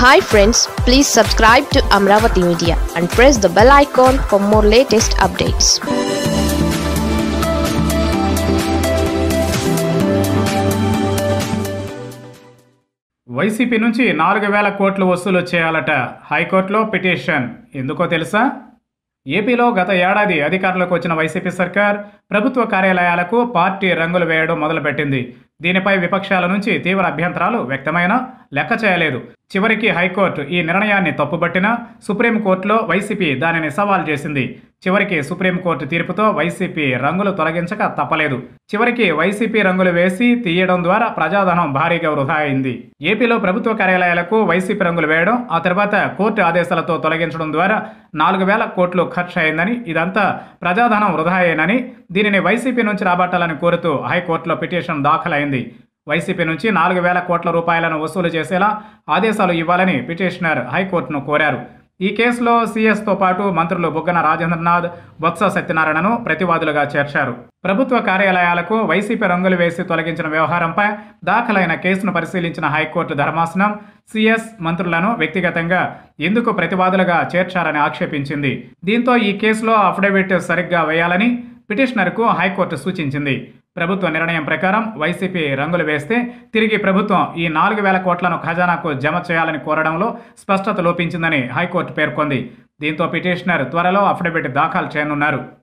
hi friends please subscribe to Amaravati Media and press the bell icon for more latest updates YCP నుంచి నాలుగు వేల కోట్లు వసూలు చేయాలట హైకోర్టులో పిటిషన్ ఎందుకో తెలుసా ఏపీలో గత ఏడాది అధికారంలోకి వచ్చిన వైసీపీ సర్కార్ ప్రభుత్వ కార్యాలయాలకు పార్టీ రంగులు వేయడం మొదలుపెట్టింది దీనిపై విపక్షాల నుంచి తీవ్ర అభ్యంతరాలు వ్యక్తమైనా లెక్క చేయలేదు చివరికి హైకోర్టు ఈ నిర్ణయాన్ని తప్పుబట్టినా సుప్రీంకోర్టులో వైసీపీ దానిని సవాల్ చేసింది చివరికి సుప్రీంకోర్టు తీర్పుతో వైసీపీ రంగులు తొలగించక తప్పలేదు చివరికి వైసీపీ రంగులు వేసి తీయడం ద్వారా ప్రజాధనం భారీగా వృధా అయింది ఏపీలో ప్రభుత్వ కార్యాలయాలకు వైసీపీ రంగులు వేయడం ఆ తర్వాత కోర్టు ఆదేశాలతో తొలగించడం ద్వారా నాలుగు వేల కోట్లు ఖర్చు అయిందని ఇదంతా ప్రజాధనం వృధా అయ్యేనని దీనిని వైసీపీ నుంచి రాబట్టాలని కోరుతూ హైకోర్టులో పిటిషన్ దాఖలైంది వైసీపీ నుంచి నాలుగు వేల కోట్ల రూపాయలను వసూలు చేసేలా ఆదేశాలు ఇవ్వాలని పిటిషనర్ హైకోర్టును కోరారు ఈ కేసులో సీఎస్తో పాటు మంత్రులు బుగ్గన రాజేంద్రనాథ్ బొత్స సత్యనారాయణను ప్రతివాదులుగా చేర్చారు ప్రభుత్వ కార్యాలయాలకు వైసీపీ రంగులు వేసి తొలగించిన వ్యవహారంపై దాఖలైన కేసును పరిశీలించిన హైకోర్టు ధర్మాసనం సీఎస్ మంత్రులను వ్యక్తిగతంగా ఎందుకు ప్రతివాదులుగా చేర్చారని ఆక్షేపించింది దీంతో ఈ కేసులో అఫిడవిట్ సరిగ్గా వేయాలని పిటిషనర్కు హైకోర్టు సూచించింది ప్రభుత్వ నిర్ణయం ప్రకారం వైసీపీ రంగులు వేస్తే తిరిగి ప్రభుత్వం ఈ నాలుగు వేల కోట్లను ఖజానాకు జమ చేయాలని కోరడంలో స్పష్టత లోపించిందని హైకోర్టు పేర్కొంది దీంతో పిటిషనర్ త్వరలో అఫిడవిట్ దాఖలు చేయనున్నారు